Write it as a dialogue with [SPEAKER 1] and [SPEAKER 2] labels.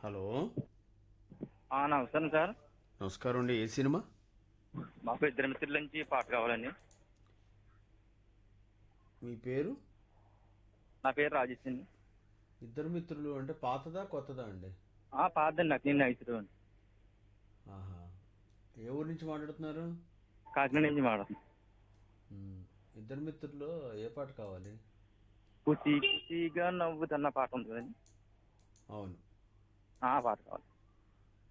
[SPEAKER 1] hello
[SPEAKER 2] ఆ, నమస్కారం sir
[SPEAKER 1] నమస్కారం అండి ఏ సినిమా
[SPEAKER 2] మాకు ఇద్దరు మిత్రుల నుంచి పాట కావాలండి
[SPEAKER 1] మీ పేరు
[SPEAKER 2] నా పేరు రాజేష్ అండి
[SPEAKER 1] ఇద్దరు మిత్రులు అంటే పాతదా కొత్తదా అండి
[SPEAKER 2] ఆ, పాతదండి నాకు నేను ఐదు అండి
[SPEAKER 1] ఆహా ఏ ఊరు నుంచి మాట్లాడుతున్నారు
[SPEAKER 2] కాకినాడ నుంచి మాట్లాడుతున్నాను
[SPEAKER 1] మ్, ఇద్దరు మిత్రులు ఏ పాట కావాలి
[SPEAKER 2] కుసి కుసిగా నవ్వుతున్న పాట ఉంది కదండి
[SPEAKER 1] అవును
[SPEAKER 2] ఆ పాట కావాలి